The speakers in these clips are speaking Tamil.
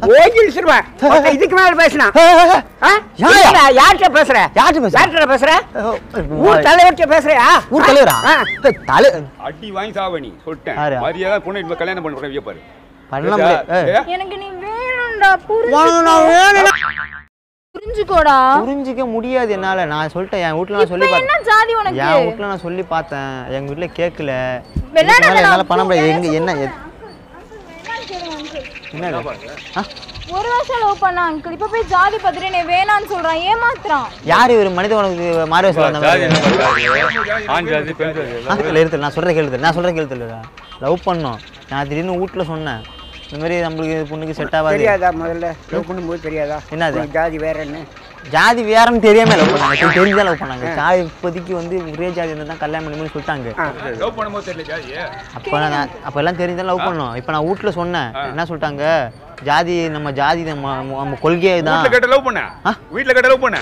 ஓங்கி விசிறுவேன் ஒருத்தன் இதுக்கு மேல பேசினா யாரா? யார்கிட்ட பேசுற யார்கிட்ட பேசுற? யார்கிட்ட பேசுற ஊர் ஊர் தலைவர்கிட்ட பேசுறியா ஊர் தலைவரா ஆ. ஏய், தலை அடி வாங்கி சாவணி சொல்லிட்டேன் யாரு? மரியாதை பொண்ணு இப்ப கல்யாணம் பண்ண விய பாரு பண்ண முடியாது. ஏய். ஏ, எனக்கு நீ வேணும்டா உனக்கு நான் வேணும்னா- புரிஞ்சுக்கோடா புரிஞ்சிக்க முடியாது என்னால நான் சொல்லிட்டேன் என் வீட்ல நான் சொல்லி இப்ப என்ன பார்த்தேன் ஜாதி உனக்கு என் வீட்ல நான் சொல்லி பார்த்தேன் எங்க வீட்ல கேட்கல விளையாடாத, இதுக்கு மேல என்னால நான் பண்ண முடியாது எங்க பேச என்ன எ- என்ன ஆ? ஒரு வருஷம் லவ் பண்ண அங்கிள் இப்ப போய் ஜாதி பத்திரி நீ வேணான்னு சொல்றான் ஏமாத்துறான் யார் இவர் மனித உனக்கு மாறு வந்த ஜாதி மாதிரி என்ன ஜாதி? ஆண் ஜாதி பெண் ஜாதி ஆ, இல்ல இருக்கு நான் சொல்ற கேள்வி நான் சொல்ற கேள்வி லவ் பண்ணோம் நான் திடீர்னு வீட்ல சொன்னேன் இந்த மாதிரி நம்மளுக்கு இந்த பொண்ணுக்கு செட் ஆகாது தெரியாதா முதல்ல லவ் பண்ணும்போது தெரியாதா என்னது? உனக்கு ஜாதி வேற என்ன ஜாதி வேறன்னு தெரியாம லவ் பண்ணாங்க இப்ப தெரிஞ்சா லவ் பண்ணாங்க ஜாதி இப்போதைக்கு வந்து ஒரே ஜாதி இருந்தா தான் கல்யாணம் பண்ணி சொல்லிட்டாங்க லவ் பண்ணும்போது தெரியல ஜாதி அப்ப நான் அப்ப எல்லாம் தெரிஞ்சா லவ் பண்ணோம் இப்ப நான் வீட்ல சொன்னேன் என்ன சொல்லிட்டாங்க ஜாதி நம்ம ஜாதி நம்ம நம்ம கொள்கையே தான் வீட்ல கேட்ட லவ் பண்ண ஆ? வீட்ல கேட்ட லவ் பண்ண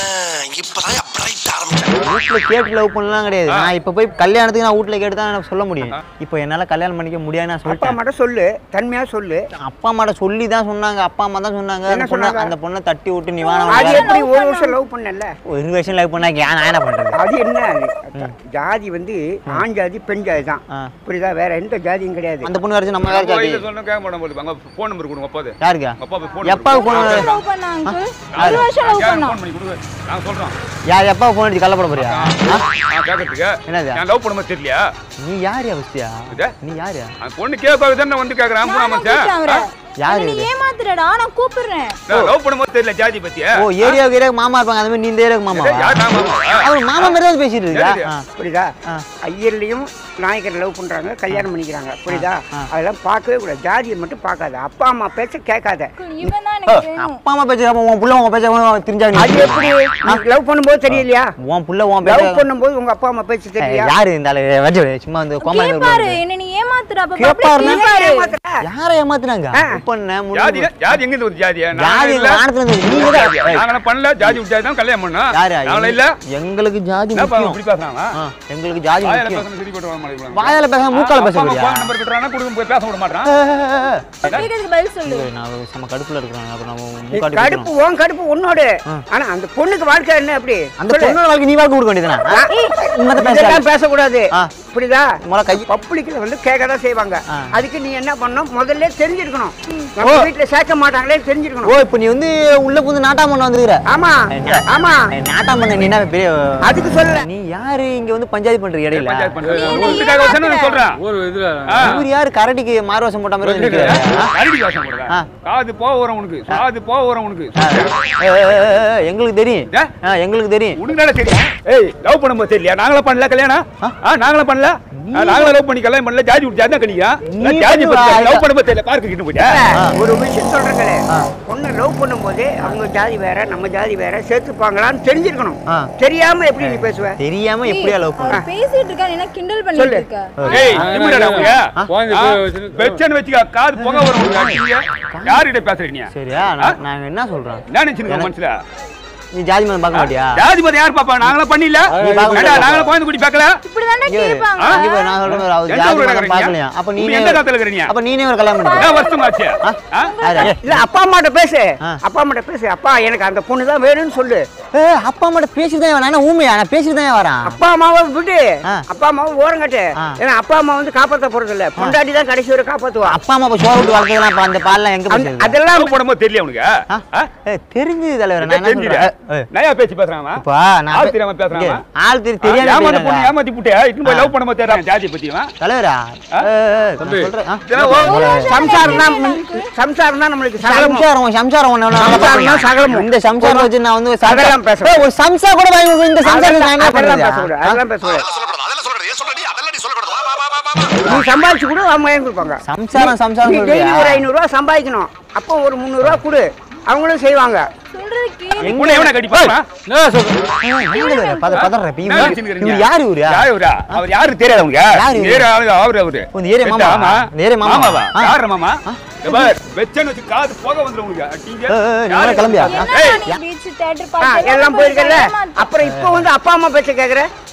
இப்பதான் பிரைட் ஆரம்பிச்சேன் வீட்ல கேட்டு லவ் பண்ணலாம் கிடையாது நான் இப்ப போய் கல்யாணத்துக்கு நான் வீட்ல கேட்டு தான் எனக்கு சொல்ல முடியும் இப்போ என்னால கல்யாணம் பண்ணிக்க முடியாதுன்னு நான் அப்பா சொல்லிட்டேன் அம்மாட்ட சொல்லு தன்மையா சொல்லு அப்பா அம்மாட்ட சொல்லி தான் சொன்னாங்க அப்பா அம்மா தான் சொன்னாங்க என்ன அந்த பொண்ணை சொன்னாங்க? அந்த பொண்ணை தட்டி விட்டு நீ வேணாம் அது வேற- எப்படி ஒரு வருஷம் லவ் பண்ணல ஒரு வருஷம் லைவ் பண்ணா ஏன் நான் என்ன பண்றது அது என்ன அது? ஜாதி வந்து ஆண் ஜாதி பெண் ஜாதி தான் ஆ. புரியுதா வேற எந்த ஜாதியும் கிடையாது அந்த பொண்ணு வரைக்கும் நம்ம வேற ஜாதி கோயில சொன்ன கேட்க மாட்டோம் போது அங்க ஃபோன் நம்பர் கொடுங்க அப்பாது யாருக்கா அப்பா ஃபோன் எப்பாவுக்கு ஃபோன் லவ் பண்ண அங்கிள் ஒரு வருஷம் லவ் பண்ணான் ஃபோன் பண்ணி கொடுங்க நான் சொல்றோம் யார் எப்பா ஃபோன் அடிச்சு கள்ளப்பட போறியா ஆ? நான் கேட்கறதுக்கு என்னது? நான் லவ் பண்ணும்போது தெரியலையா நீ யார் அவஸ்தியா இது? நீ யாரு அந்த பொண்ணு கேட்பாங்க தானே வந்து கேட்கறேன் நான் ஆமா கூப்பிட்டேன் அவரை. யாரு அது நீ இது? ஏமாத்துறடா நான் கூப்பிடுறேன் நான் லவ் பண்ணும்போது தெரியல ஜாதி பத்தி ஓ ஏரியாவுக்கு ஏரியாவுக்கு மாமா இருப்பாங்க அந்த மாதிரி நீ இந்த ஏரியாவுக்கு மாமா யார் நான் மாமாவா? அவர் மாமா மாதிரி தான் பேசிட்டு இருக்கா யாரு? ஆ. புரியுதா ஆ. ஐயர்லையும் நாயக்கர் லவ் பண்றாங்க கல்யாணம் பண்ணிக்கிறாங்க புரியுதா ஆ. அதெல்லாம் பார்க்கவே கூடாது ஜாதியை மட்டும் பார்க்காத அப்பா அம்மா பேச்ச கேட்காத அங்கிள் இவன் தான் எனக்கு வேணும் அப்பா அம்மா பேச்சு அப்ப உன் புள்ள உன் பேச்ச தெரிஞ்சா அது எப்படி லவ் பண்ணும்போது தெரியலையா உன் புள்ள உன் லவ் பேச்ச பண்ணும்போது உங்க அப்பா அம்மா பேச்சு தெரியலையா யாரு இந்த ஆளு வச்சு விடு. சும்மா வந்து கோமாளி கேப்பாரு என்ன நீ ஏமாத்துற அப்ப கேப்பாருன்னா? public கேப்பாரு ஏமாத்துற? யாரை ஏமாத்துறாங்க ஆ. பண்ண ஜாதி ஜாதி எங்க இருந்து வருது ஜாதியா ஜாதி நாங்க இல்ல வானத்துல இருந்து நீங்க தான் ஜாதியா? நாங்களாம் பண்ணல ஜாதி விட்டு ஜாதி தான் கல்யாணம் பண்ணோம் யாரு நாங்கள இல்ல எங்களுக்கு ஜாதி என்ன முக்கியம் இப்படி பேசுறாங்க ஆ, எங்களுக்கு ஜாதி வாயால முக்கியம் பேசணும் சரி போட்டு வர மாட்டேங்கிறாங்க வாயால பேச மூக்கால பேச முடியா ஃபோன் நம்பர் கொடுறானா கொடுக்க போய் பேச விட மாட்டான் கேக்குறதுக்கு பதில் சொல்லு நான் நம்ம கடுப்புல இருக்கிறோம் அப்ப நம்ம நீ மூக்காட்டி கடுப்பு பேசணும். உன் கடுப்பு உன்னோடு ஆனா அந்த பொண்ணுக்கு வாழ்க்கை என்ன அப்படி அந்த சொல்லு. பொண்ணோட வாழ்க்கை நீ வாழ்க்கை கொடுக்க வேண்டியதுதானே ஆ, உண்மைதான் பேச இதெல்லாம் பேசக்கூடாது ஆ. புரியுதா முதல்ல கை பப்ளிக்ல வந்து கேட்க தான் செய்வாங்க ஆ. அதுக்கு நீ என்ன பண்ணணும் முதல்ல தெரிஞ்சிருக்கணும் நம்ம வீட்டுல சேர்க்க மாட்டாங்களே தெரிஞ்சிருக்கணும் ஓ இப்போ நீ வந்து உள்ள புந்து நாட்டாம பண்ண வந்துக்கிற ஆமா ஆமா நாட்டாம பண்ண நீ என்ன பெரிய அதுக்கு சொல்லல நீ யாரு இங்க வந்து பஞ்சாயத்து பண்ற இடையில பஞ்சாயத்து பண்றது நீ என்ன உங்களுக்காக வச்சா நான் சொல்றேன் ஒரு இதுல ஆ. இவர் யாரு கரடிக்கு மார்வாசம் போட்ட மாதிரி வந்து நிக்கிறாரு? ஆ? அடிக்கடி வாசம் போடுறா. ஆ. காது போக வரும் உனக்கு காது போக வரும் உனக்கு ஏ, ஏ, ஏ, ஏ, எங்களுக்கு தெரியும் ஏ? ஆ, எங்களுக்கு தெரியும் உனக்கு தெரியும் ஏய் லவ் பண்ணும்போது தெரியல நாங்களும் பண்ணல கல்யாணம் ஆ நாங்களும் பண்ணல ஆ, நாங்களும் லவ் பண்ணி கல்யாணம் பண்ணல ஜாதி விட்டு ஜாதி தான் கணிக்கா நீ ஜாதி பண்ணுவா, பத்தி லவ் பண்ணும்போது தெரியல பார்க்க கிட்ட போயிட்டா ஒரு விஷயம் சொல்றேங்களே பொண்ணு லவ் பண்ணும்போது அவங்க ஜாதி வேற நம்ம ஜாதி வேற சேர்த்துப்பாங்களான்னு தெரிஞ்சிருக்கணும் ஆ. தெரியாம எப்படி நீ பேசுவ தெரியாம எப்படியா லவ் பண்ண அவர் பேசிட்டு இருக்கா நீ என்ன கிண்டல் பண்ணிட்டு சொல்லு. இருக்க ஏய் நிம்மதிடா உனக்கு குழந்தை ஆ, போய் வச்சுட்டு- வெச்சன்னு வச்சுக்க காது புகை வரும் உனக்கு நீங்க யார்கிட்ட பேசுறீங்க நீ சரியா நான் நாங்க என்ன சொல்றோம் என்ன நினைச்சிருக்க மனசுல நீ ஜாதி மதம் பார்க்க மாட்டியா ஜாதி மதம் யார் பாப்பா நாங்களும் பண்ணல நீ பார்க்க ஏண்டா, மாட்டியா? நாங்களும் குழந்தை குடி பார்க்கல இப்படிதானே இங்க பாரு. கேட்பாங்க இங்க பாரு, நான் சொல்றேன் பாரு, அவர் எந்த ஜாதி ஊர்ல மதம் இருக்கிறீங்க? பார்க்கலையா அப்ப நீ நீனே எந்த காலத்துல இருக்கிறீங்க அப்ப நீனே ஒரு கல்யாணம் பண்ணி என்ன வருஷம் ஆச்சு ஆ? இல்ல அப்பா அம்மாட்ட பேசு ஆ. அப்பா அம்மாட்ட பேசு அப்பா எனக்கு அந்த பொண்ணு தான் வேணும்னு சொல்லு ஏ அப்பா அம்மாட்ட பேசிட்டு தான் வரேன் ஊமையா நான் பேசிட்டு தான் வரேன் அப்பா அம்மாவை விட்டு ஆ. அப்பா அம்மாவை ஓரங்கட்டு ஆ. ஏன்னா அப்பா அம்மா வந்து காப்பாத்த போறது இல்ல பொண்டாட்டி தான் கடைசி வரை காப்பாத்துவா அப்பா அம்மா இப்ப சோறு விட்டு வளர்த்ததுலாம் அப்ப அந்த பால்லாம் எங்க அந்த- போச்சு அதெல்லாம் லவ் பண்ணும்போது தெரியல உனக்கு ஆ? ஆ? ஏ, தெரிஞ்சது தலைவர் நான் என்ன தெரிஞ்சுது. சொல்றேன் ஏ, ஏ, நயா பேச்சு பேசுறான் அவன். இப்பா நான் ஆள் பே- தெரியாம பேசுறான் இங்க, அவன். ஆள் தெரி ஆ, தெரியாம ஏமாந்த பேசுறாங்க. பொண்ணு ஏமாத்தி புட்டு இட்டுன்னு போய் லவ் பண்ணும்போது தெரியாம ஜாதி பத்தி அவன். தலைவரா ஆ? ஏ, ஏ, நான் தம்பி. சொல்றேன். ஆ? இதெல்லாம் ஓ- சம்சாரம் தான் சம்சாரம் தான் நம்மளுக்கு சகலமும் சம்சாரம் சம்சாரம் ஒண்ணு ஒண்ணு நல்லா சம்சாரம் தான் பார்க்கணும். சகலமும். இந்த சம்சாரம் வச்சு நான் வந்து சம்சாரம் அதெல்லாம் பேச ஏய், ஒரு சம்சா கூட வாங்கி கொடுக்க இந்த சம்சாரம் நான் என்ன அதெல்லாம் பண்றது பேசக்கூடாது அதெல்லாம் பேசக்கூடாது அதெல்லாம் சொல்லக்கூடாது அதெல்லாம் சொல்லக்கூடாது ஏன் சொல்றடி அதெல்லாம் நீ சொல்லக்கூடாது வா வா வா வா வா நீ சம்பாதிச்சு கொடு அவங்க வாங்கி கொடுப்பாங்க சம்சாரம் சம்சாரம் நீ டெய்லி சொல்றியா? ஒரு ஐநூறுரூவா சம்பாதிக்கணும் அப்போ ஒரு முந்நூறுரூவா கொடு அவங்களும் செய்வாங்க சொல்றது கேளு எங்க பொண்ணு எவனை கடிப்பான்? என்ன சொல்ற ஏய், நீங்க வேற பத பதற இப்ப என்ன இவரு- நினைச்சுக்கிறீங்க? இவரு யாரு இவரு யார் இவரா? அவர் யாரு தெரியாது உனக்கு? யாரு இவரு? நேரா ஆளு, அவரு அவரு. ஓ, இந்த ஏரியா வெச்சா, மாமாவா? ஆமா. இந்த ஏரியா மாமாவா? மாமாவா? ஆ. யாரு மாமா? இங்க பாரு, வெச்சேன்னு வச்சு காது புகை வந்துரும் உனக்கு. அடிங்க. ஏய், ஏய், நீ யாரு? வேற கிளம்பியா? என்னடா ஏய், நீ பீச் தியேட்டர் ஆ பார்த்து எல்லாம் போயிருக்கல அப்புறம் இப்போ வந்து அப்பா அம்மா பேச்ச கேக்குற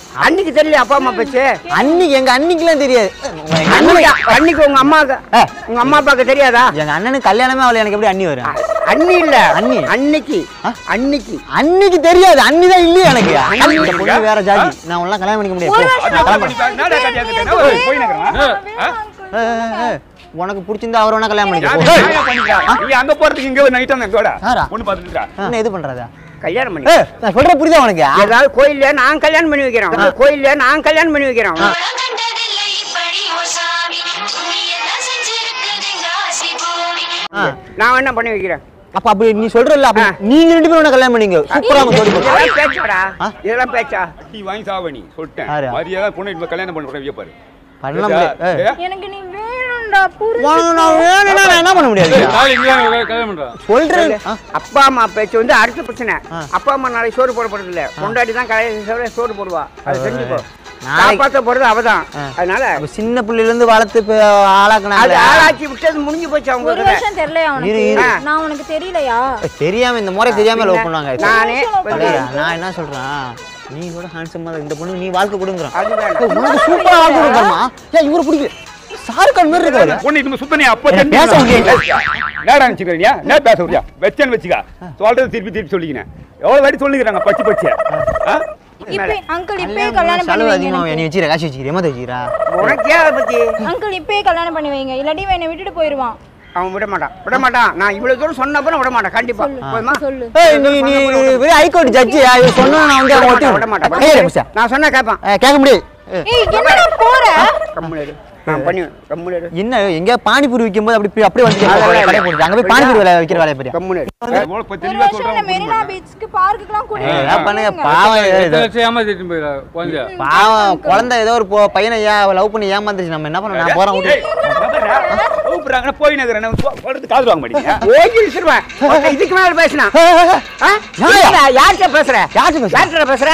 அன்னைக்கு தெரியல அப்பா அம்மா பேச்சு அன்னைக்கு எங்க அன்னைக்குலாம் தெரியாது எங்க அன்னைக்கு அண்ணனுக்கு அன்னைக்கு உங்க அம்மாவுக்கு ஏ. உங்க அம்மா அப்பாவுக்கு தெரியாதா எங்க அண்ணனுக்கு கல்யாணமே அவளை எனக்கு எப்படி அண்ணி வரும் அண்ணி இல்ல அண்ணி. அன்னைக்கு ஆ? அன்னைக்கு அன்னைக்கு தெரியாது அண்ணி தான் இல்லையே எனக்கு அண்ணி இந்த பொண்ணு வேற ஜாதி நான் உள்ள கல்யாணம் பண்ணிக்க முடியாது ஒரு போ. வருஷம் அதான் பண்ணிப்பேன். என்னடா கட்டியா இருக்கேன்? ஓய், போய் நிக்கிறேன். ஆ? ஏ, ஏ, ஏ, உனக்கு பிடிச்சிருந்தா அவர் வேணா கல்யாணம் யாரு பண்ணிக்க போ. நியாயம் பண்ணிக்கிறா? நீ அங்க போறதுக்கு இங்க ஒரு night ஆ எங்கோட? யாரா? பொண்ணு பார்த்துட்டு இருக்கா? என்ன இது பண்றதா கல்யாணம் பண்ணி ஏ நான் சொல்ற புரியுதா உனக்கு ஏதாவது கோயில்ல நான் கல்யாணம் பண்ணி வைக்கிறோம் கோயில்ல நான் கல்யாணம் பண்ணி வைக்கிறோம் கண்டதில்லை இப்படி ஒரு சாமி நீ என்ன செஞ்சிருக்குதுங்க ஆசி பூமி ஆ. நான் என்ன பண்ணி வைக்கிறேன் அப்ப அப்படி நீ சொல்றல அப்ப நீங்க ரெண்டு பேரும் வேணா கல்யாணம் பண்ணிங்க சூப்பரா அவங்க ஜோடி போட்டு இதெல்லாம் பேச்சாடா ஆ? இதெல்லாம் பேச்சா நீ வாங்கி சாவ நீ, சொல்லிட்டேன். யாரு? மரியாதை பொண்ணு இப்ப கல்யாணம் பண்ண கூட வியப்பாரு. பண்ணலாம் முடியாது. ஏ. ஏ? எனக்கு நீ வேணும்டா புரிஞ்சு உனக்கு நான் வேணும்னா நான் என்ன பண்ண முடியாது நாளைக்கு இங்க தான் கல்யாணம் பண்றேன் சொல்றேன் ஆ, அப்பா அம்மா பேச்சு வந்து அடுத்த பிரச்சனை ஆ. அப்பா அம்மா நாளைக்கு சோறு போட போறது இல்ல கொண்டாடி தான் கல்யாணம் சோறு போடுவா அது தெரிஞ்சுக்கோ நாளைக்கு- காப்பாத்த போறது அவதான் ஆ. அதனால அப்ப சின்ன பிள்ளையில இருந்து வளர்த்து இப்ப அது ஆளாக்குனாங்க ஆளாக்கி விட்டது முடிஞ்சு போச்சு அவங்க ஒரு கிட்ட. வருஷம் தெரியலையா இரு, உனக்கு இரு. நான் உனக்கு தெரியலையா தெரியாம இந்த முறை தெரியாம லவ் பண்ணுவாங்க நானே தலைவா, நான் என்ன சொல்றேன் நீ கூட ஹேண்ட்ஸமா இந்த பொண்ணு நீ வாழ்க்கை கொடுங்கறான் அது வேண்டாம். ஏய், உனக்கு சூப்பரா வாழ்க்கை கொடுக்கறமா ஏன் இவரு பிடிக்கல ஷாருக்கான் மாதிரி இருக்காரு பொண்ணு இதுமே சுத்த நீ அப்ப ஏய், தெரிஞ்சு பேச முடியாது. என்னடா நினைச்சுக்கிறீங்க? என்ன பேச முடியா? வெச்சேன்னு வச்சுக்க. சொல்றது திருப்பி திருப்பி சொல்லிக்கினேன். எவ்வளவு வாட்டி சொல்லிக்கிறாங்க பச்சை பச்சை ஆ? இப்ப அங்கிள் இப்பயே கல்யாணம் பண்ணி செலவு வைங்க அதிகமா நீ எனக்கு. வச்சிர காசு வச்சிக்கிற ஏமா வச்சிக்கிறா உனக்கே அதை பத்தி அங்கிள் இப்பயே கல்யாணம் பண்ணி வைங்க இல்லாட்டி இவன் என்னை விட்டுட்டு போயிருவான் அவன் விட மாட்டான் விட மாட்டான் நான் இவ்வளவு தூரம் சொன்னப்ப விட மாட்டான் கண்டிப்பா போதுமா சொல்லு ஏய் நீ நீ வெறும் ஹைகோர்ட் ஜட்ஜி இது சொன்னா நான் வந்து அவன் ஒத்தி விட மாட்டான் ஏய் மிஸ்டா நான் சொன்னா கேட்பான் கேட்க முடியாது ஏய், ஏய் என்னடா போற கம்முனு இரு. நான் பண்ணி கம்முனு இரு. என்ன எங்க பானிபூரி விற்கும் போது அப்படி அப்படியே வந்து அதெல்லாம் கடை இல்ல. போடுது அங்க போய் பானிபூரி வேலை விற்கிற வேலையை பெரிய கம்முனு இரு. எவ்வளவு இப்ப ஒரு தெளிவா வருஷம் சொல்றாங்க இந்த புரியுது மெரினா பாருங்க. பீச்சுக்கு பார்க்குக்குலாம் கூட்டிட்டு ஏய், போங்க. பண்ணுங்க போங்க. பாவம் எத்தனை இது. லட்சம் ஏமாத்திட்டு போயிடா குழந்தைய பாவம் குழந்தை ஏதோ ஒரு பொ- பையனை ஏன் லவ் பண்ணி ஏமாந்துருச்சு நம்ம என்ன பண்ண நான் போறேன் ஏய், விட்டு கூப்பிடுறாங்கன்னா போய் நகரேன். நான் சொ- சொல்றது காதுல வாங்க மாட்டீங்க. ஓங்கி விசிறுவேன். ஒருத்தன் இதுக்கு மேல பேசினான் ஆ? யாயா? இல்லடா, யார்கிட்ட பேசுற யார்கிட்ட பேசுற? யார்கிட்ட பேசுற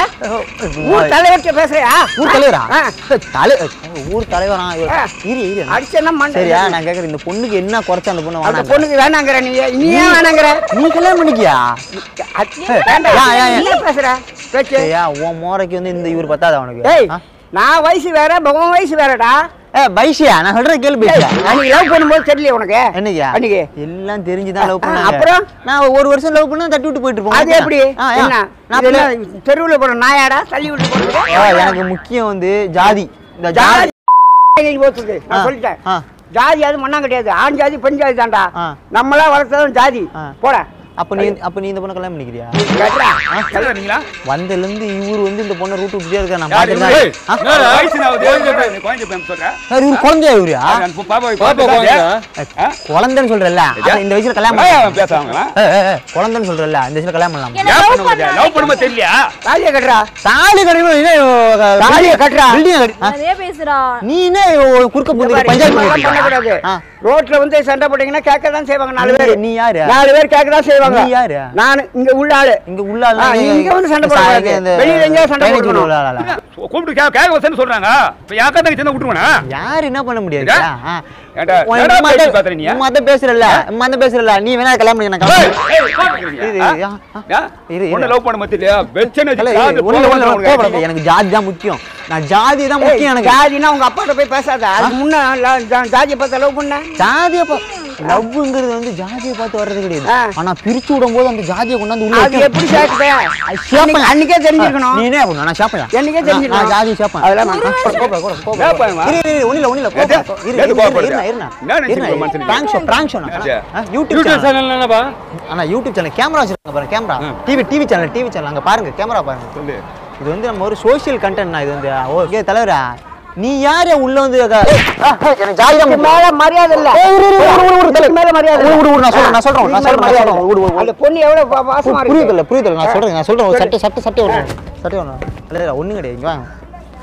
ஊர் தலைவர்கிட்ட பேசுறியா ஊர் தலைவரா ஆ. தலை ஊர் தலைவரா ஆ. இரு இரு அடிச்சேன்னா மண்டை சரியா நான் கேக்குறேன் இந்த பொண்ணுக்கு என்ன குறைச்ச அந்த பொண்ணு அந்த வேணாங்க பொண்ணுக்கு வேணாங்கிற நீ நீ ஏன் வேணாங்கிற நீ கல்யாணம் பண்ணிக்கியா அது- வேண்டாம். யா, யா, யா. நீ ஏன் பேசுற பேச்சு சரியா உன் மோரைக்கு வந்து இந்த இவர் பத்தாது அவனுக்கு ஏய் ஆ? நான் வயசு வேற பகவான் வயசு வேறடா ஏ பைஷியா நான் சொல்றேன் கேள்வி பைஷியா அன்னைக்கு லவ் பண்ணும்போது தெரியல உனக்கு என்னையா அன்னைக்கு எல்லாம் தெரிஞ்சுதான் லவ் ஆ, பண்ணாங்க அப்புறம்? நான் ஒரு வருஷம் லவ் பண்ணா தட்டி விட்டு போயிட்டு இருப்போம் அது எப்படி ஆ, ஏன்? என்ன நான் இது பிள்ளை- என்ன தெருவுல போற நாயாடா தள்ளி விட்டு போறது ஆ, எனக்கு முக்கியம் வந்து ஜாதி இந்த ஜாதி ஜாதி போச்சுது நான் ஆ, சொல்லிட்டேன் ஆ. ஜாதி அது மண்ணா கிடையாது ஆண் ஜாதி பெண் ஜாதி தான்டா ஆ. நம்மளா வளர்த்ததும் ஜாதி ஆ. போட அப்ப நீ அப்ப நீ இந்த பொண்ணை கல்யாணம் பண்ணிக்கிறியா கேட்டுடா. கல்யாணம் வந்ததுல இருந்து இவர் வந்து இந்த பொண்ணை ரூட் விட்டுட்டே இருக்காரு நான் யாரு பாத்துட்டு இவரு? ஆ? என்னடா? வயசு நான் ஒரு குழந்தை பையன், குழந்தை பையன் சொல்றேன். சார், இவரு குழந்தையா இவரா நான் இப்ப பாப்பாவை பாப்பா பார்த்துட்டு குழந்தையா? ஆ? குழந்தைன்னு சொல்றல அப்ப இந்த வயசுல கல்யாணம் ஏய், பண்ணலாம் அவன் பேசுறாங்களா? ஏய், ஏய், ஏய், குழந்தைன்னு சொல்றல இந்த வயசுல கல்யாணம் பண்ணலாம் என்ன ஏன் love பண்ண முடியாது? பண்ணா love பண்ணும்போது தெரியலையா? தாலியை கட்டுறா தாலி கட்டுறது தாலியை கட்டுறா. பில்டிங் அதே பேசுறா நீ என்ன ஒரு குறுக்க புந்து பஞ்சாயத்து இதெல்லாம் பண்ணக்கூடாது பண்ணிட்டு ஆ. ரோட்ல வந்து சண்டை போட்டீங்கன்னா கேட்க தான் செய்வாங்க நாலு நீ- பேர் நீ யாரு? நாலு பேர் கேட்க தான் செய்வாங்க நீ யாரு? நான் இங்க உள்ள ஆளு இங்க உள்ள ஆளு ஆ, இங்க வந்து சண்டை போடக்கூடாது. வெளியில எங்கேயாவது சண்டை drainage போடணும். உள்ள ஆளா? கூப்பிட்டு கே- கேட்க வசேன்னு சொல்றாங்க. இப்ப யாக்கா தங்கச்சி இருந்தா விட்டுருவேனா? யாரு என்ன பண்ண முடியாது ஏடா? ஆ. ஏடா, உன் என்னடா இம்மா பேச்சு தான்- பாக்குற நீ? இம்மா தான் பேசுறல்ல இம்மா தான் பேசுறல்ல நீ வேணா கல்யாணம் பண்ணி நான் ஏய், கல்யாணம் ஏய், கோபப்படுறீங்க? இது, ஆ? ஆ, ஆ. ஆ? இரு, இரு. பொண்ணு love பண்ணும்போது தெரியலையா? வெச்சேன்னு இல்ல, வச்சுக்க, இல்ல, அது ஒண்ணுல, போக ஒண்ணுல, உனக்கு கோவப்படாத. எனக்கு ஜாதி தான் முக்கியம் நான் ஜாதி தான் முக்கியம் எனக்கு ஜாதினா உங்க அப்பாட்ட போய் பேசாத அதுக்கு முன்ன ல- ஜா- ஜாதியை பார்த்து லவ் பண்ண ஜாதியை பா லவ்ங்கிறது வந்து ஜாதியை பார்த்து வர்றது கிடையாது ஆ. ஆனா பிரிச்சு விடும் போது அந்த ஜாதியை கொண்டாந்து உள்ள அது வைக்கணும். எப்படி சேர்க்குது ஷேப்பையா. அன்னைக்கு- அன்னைக்கே தெரிஞ்சிருக்கணும் நீ என்ன பண்ணணும் நான் ஷாப்பையா என்னைக்கே நான் தெரிஞ்சிருக்கணும் ஜாதி ஷாப்பேன் அதெல்லாம் வேண்டாம். கோபப்பட, கோபப்பட, கோபப்பட. ஷாப்பேவா? இரு, இரு, இரு, ஒண்ணுல, ஒண்ணுல, எது? கோபப்பட. இரு, எது இரு, கோபப்படுற? இருண்ணா, இருண்ணா. என்ன நினைச்சிட்டு இருண்ணா, இருக்க மனுஷனுக்கு? prank show, prank show ண்ணா. சரி. ஆ, யூடியூப் யூடியூப் channel. சேனல் என்னப்பா அண்ணா யூடியூப் சேனல் கேமரா வச்சிருக்காங்க பாருங்க camera TV TV channel TV channel அங்க பாருங்க கேமரா பாருங்க சொல்லு. இது வந்து நம்ம ஒரு சோஷியல் கண்டென்ட்னா இது வந்து ஓகே தலைவரா நீ யார் உள்ள வந்து க- ஆ, ஆ, எனக்கு ஜாதி தான் இதுக்கு மேல மரியாதை இல்ல ஏய், இரு, இரு, இரு, இரு, இரு, இதுக்கு மேல மரியாதை இரு, இல்ல. இரு, இரு, நான் சொல்றேன், நான் சொல்றேன், நான் இதுக்கு மேல சொல்றேன், நான் மரியாதை சொல்றேன். இரு, இரு, இரு. அந்த பொண்ணு எவ்வளவு பா- பாசமா இருக்கு புரியுதுல்ல புரியுதுல்ல நான் சொல்றேன் நான் சொல்றேன் ஒரு சட்டை சட்டை சட்டை ஒன்று சட்டை ஒன்று இல்லை ஒன்றும் கிடையாது இங்க வாங்க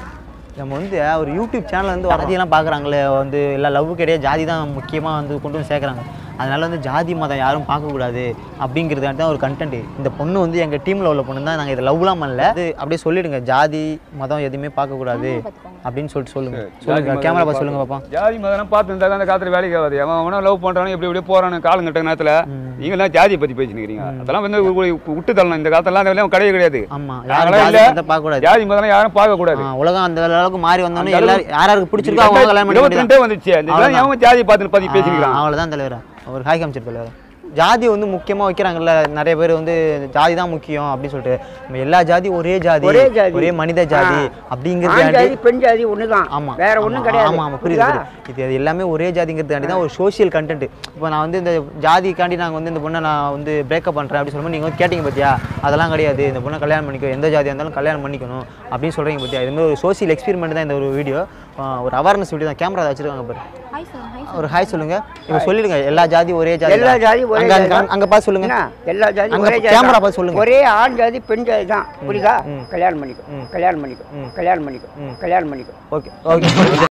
நம்ம வந்து ஒரு யூடியூப் சேனல் வந்து ஜாதியெல்லாம் பார்க்குறாங்களே வந்து எல்லாம் லவ் கிடையாது ஜாதி தான் முக்கியமாக வந்து கொண்டு வந்து சேர்க்குறாங்க அதனால வந்து ஜாதி மதம் யாரும் பார்க்கக்கூடாது அப்படிங்கிறது தான் ஒரு கண்டென்ட் இந்த பொண்ணு வந்து எங்கள் டீமில் உள்ள பொண்ணு தான் நாங்கள் இதை லவ்லாம் பண்ணல அது அப்படியே சொல்லிடுங்க ஜாதி மதம் எதுவுமே பார்க்கக்கூடாது அப்படின்னு சொல்லிட்டு சொல்லுங்க சொல்லுங்க கேமரா பார்த்து சொல்லுங்க பாப்பா ஜாதி மதம் பார்த்து இருந்தா அந்த காலத்துல வேலைக்கு ஆகாது அவன் அவனா லவ் பண்றானு எப்படி இப்படி போறானு காலம் கட்ட நேரத்துல நீங்க எல்லாம் ஜாதியை பத்தி பேசிக்கிறீங்க அதெல்லாம் வந்து ஒரு- ஒரு விட்டு தள்ளணும் இந்த காலத்துல அதெல்லாம் கிடையவே கிடையாது ஆமா யாரும் நாங்களாம் ஜாதி இல்ல. மதத்தை பார்க்கக்கூடாது ஜாதி மதம் யாரும் பார்க்க கூடாது ஆ, உலகம் அந்த அளவுக்கு மாறி வந்தோடனே அந்த எல்லாரும் யார் யாருக்கு பிடிச்சிருக்கோ அவங்க கல்யாணம் பண்ணி இருபத்தி ரெண்டே வந்துச்சு அந்த இதெல்லாம் எவன் ஜாதியை பார்த்து பத்தி பேசிக்கிறான் அவ்வளோதான் தலைவரா ஒரு ஹாய் காமிச்சிரு தலைவரா ஜாதி வந்து முக்கியமாக வைக்கிறாங்கல்ல நிறைய பேர் வந்து ஜாதி தான் முக்கியம் அப்படின்னு சொல்லிட்டு நம்ம எல்லா ஜாதி ஒரே ஜாதி ஒரே ஜாதி. ஒரே மனித ஜாதி ஆ. அப்படிங்கிறது ஆண் ஜாதி பெண் ஜாதி ஒண்ணுதான் ஆமா வேற ஆமா, ஒண்ணும் கிடையாது ஆமா ஆமா புரியுது புரியுதா? புரியுது. இது அது எல்லாமே ஒரே ஜாதிங்கிறதுக்காண்டி தான் ஒரு சோஷியல் கண்டென்ட் இப்போ நான் வந்து இந்த ஜாதிக்காண்டி நாங்கள் வந்து இந்த பொண்ணை நான் வந்து பிரேக்கப் பண்ணுறேன் அப்படின்னு சொல்லும்போது நீங்கள் வந்து கேட்டிங்க பார்த்தியா அதெல்லாம் கிடையாது இந்த பொண்ணை கல்யாணம் பண்ணிக்கோ எந்த ஜாதியாக இருந்தாலும் கல்யாணம் பண்ணிக்கணும் அப்படின்னு சொல்கிறீங்க பார்த்தியா இது மாதிரி ஒரு சோஷியல் எக்ஸ்பெரிமெண்ட் தான் இந்த ஒரு வீடியோ ஒரு அவேர்னஸ் வீடியோ தான் கேமரா வச்சிருக்காங்க பாரு ஹாய் சார் ஹாய் ஒரு ஹாய் சொல்லுங்க இப்போ சொல்லிடுங்க எல்லா ஜாதி ஒரே ஜாதி எல்லா தான். ஜாதி ஒரே அங்க ஜாதி அங்க- தான். அங்க பார்த்து சொல்லுங்க என்ன? எல்லா ஜாதி அங்க ஒரே ஜாதி கேமரா தான். பார்த்து சொல்லுங்க. ஒரே ஆண் ஜாதி பெண் ஜாதி தான் புரியுதா ம். கல்யாணம் பண்ணிக்கோ ம். கல்யாணம் பண்ணிக்கோ ம். கல்யாணம் பண்ணிக்கோ ம். கல்யாணம் பண்ணிக்கோ ஓகே ஓகே